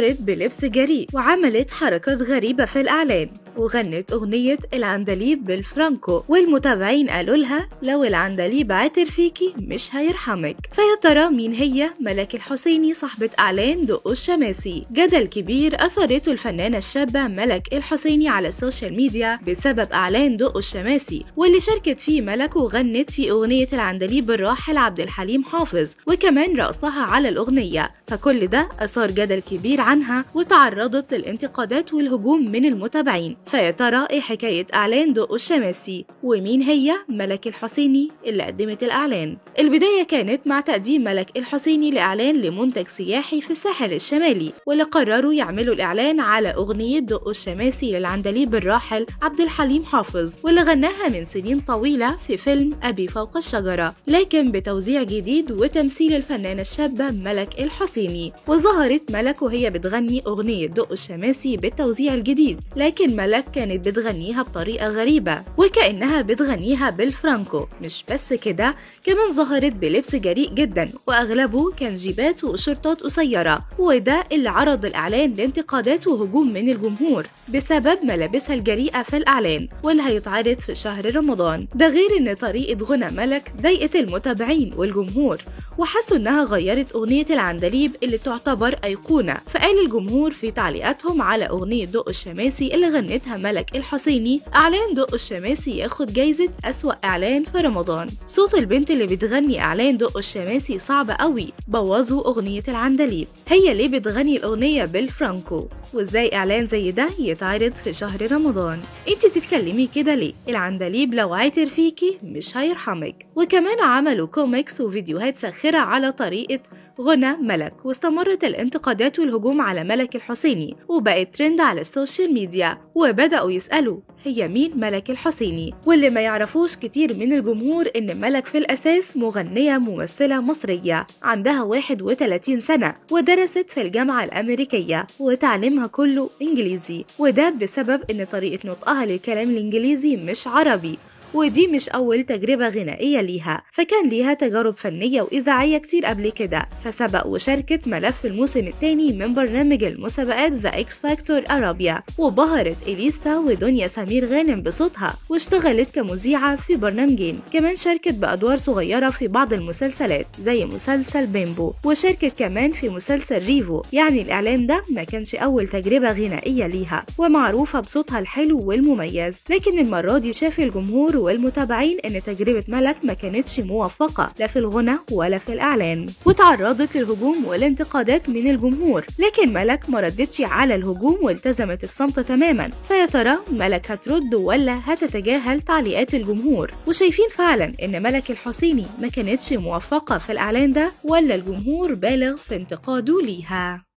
ظهرت بلبس جريء وعملت حركات غريبة في الإعلان وغنت أغنية العندليب بالفرانكو والمتابعين قالوا لها لو العندليب عاتر فيكي مش هيرحمك فيا ترى مين هي ملك الحسيني صاحبة إعلان دقو الشماسي جدل كبير أثرته الفنانة الشابة ملك الحسيني على السوشيال ميديا بسبب إعلان دقو الشماسي واللي شاركت فيه ملك وغنت في أغنية العندليب الراحل عبد الحليم حافظ وكمان رقصها على الأغنية فكل ده أثار جدل كبير عنها وتعرضت للانتقادات والهجوم من المتابعين فيا ترى ايه حكاية اعلان دقو الشماسي ومين هي ملك الحسيني اللي قدمت الاعلان البداية كانت مع تقديم ملك الحسيني لاعلان لمنتج سياحي في الساحل الشمالي واللي قرروا يعملوا الاعلان على اغنية دقو الشماسي للعندليب الراحل عبد الحليم حافظ واللي غناها من سنين طويلة في فيلم ابي فوق الشجرة لكن بتوزيع جديد وتمثيل الفنانة الشابة ملك الحسيني وظهرت ملك وهي بتغني اغنية دقو الشماسي بالتوزيع الجديد لكن ملك ملك كانت بتغنيها بطريقة غريبة وكأنها بتغنيها بالفرانكو مش بس كده كمان ظهرت بلبس جريء جدا وأغلبه كان جيبات وشرطات قصيرة وده اللي عرض الإعلان لانتقادات وهجوم من الجمهور بسبب ملابسها الجريئة في الإعلان واللي هيتعرض في شهر رمضان ده غير إن طريقة غنى ملك ضايقت المتابعين والجمهور وحسوا إنها غيرت أغنية العندليب اللي تعتبر أيقونة فقال الجمهور في تعليقاتهم على أغنية دق الشماسي اللي غنتها ملك الحسيني إعلان دق الشماسي ياخد جايزة أسوأ إعلان في رمضان صوت البنت اللي بتغني إعلان دق الشماسي صعب قوي بوظوا أغنية العندليب هي ليه بتغني الأغنية بالفرانكو وإزاي إعلان زي ده يتعرض في شهر رمضان انت تتكلمي كده ليه العندليب لو عاتر فيكي مش هيرحمك وكمان عملوا كوميكس وفيديوهات ساخرة على طريقة غنى ملك واستمرت الانتقادات والهجوم على ملك الحسيني وبقت ترند على السوشيال ميديا وبدأوا يسألوا هي مين ملك الحسيني واللي ما يعرفوش كتير من الجمهور ان ملك في الاساس مغنية ممثلة مصرية عندها 31 سنة ودرست في الجامعة الامريكية وتعليمها كله انجليزي وده بسبب ان طريقة نطقها للكلام الانجليزي مش عربي ودي مش أول تجربة غنائية ليها فكان ليها تجارب فنية وإذاعية كتير قبل كده فسبق وشاركت ملف الموسم الثاني من برنامج المسابقات ذا إكس فاكتور أرابيا وبهرت إليسا ودنيا سمير غانم بصوتها واشتغلت كمذيعة في برنامجين كمان شاركت بأدوار صغيرة في بعض المسلسلات زي مسلسل بيمبو وشاركت كمان في مسلسل ريفو يعني الإعلان ده ما كانش أول تجربة غنائية ليها ومعروفة بصوتها الحلو والمميز لكن المرة دي شاف الجمهور والمتابعين ان تجربة ملك ما كانتش موفقة لا في الغنى ولا في الاعلان وتعرضت للهجوم والانتقادات من الجمهور لكن ملك ما ردتش على الهجوم والتزمت الصمت تماما فيا ترى ملك هترد ولا هتتجاهل تعليقات الجمهور وشايفين فعلا ان ملك الحسيني ما كانتش موفقة في الاعلان ده ولا الجمهور بالغ في انتقاده ليها